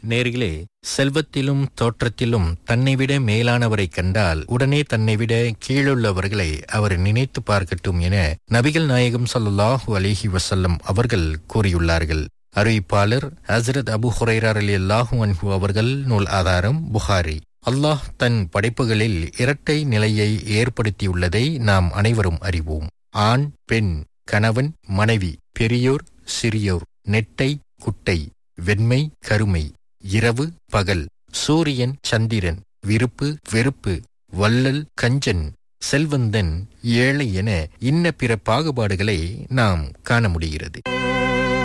நேர்களே செல்வத்திலும் தோற்றத்திலும் தன்னை விட மேலானவரை கண்டால் உடனே தன்னை விட கீழுள்ளவர்களை அவர் நினைத்து பார்க்கட்டும் என நபிகள் நாயகம் ஸல்லல்லாஹு அலைஹி வஸல்லம் அவர்கள் கூறியுள்ளார்கள் அறிவிப்பாளர் ஹசரத் அபு ஹுரைரார் அலி அல்லாஹு அன்ஹு அவர்கள் நூல் ஆதாரம் புகாரி அல்லாஹ் தன் படைப்புகளில் இரட்டை நிலையை ஏற்படுத்தியுள்ளதை நாம் அனைவரும் அறிவோம் ஆண் பெண் கணவன் மனைவி பெரியோர் சிறியோர் நெட்டை குட்டை வெண்மை கருமை இரவு பகல் சூரியன் சந்திரன் விருப்பு வெறுப்பு வள்ளல் கஞ்சன் செல்வந்தன் ஏழை என இன்ன பிற பாகுபாடுகளை நாம் காண முடிகிறது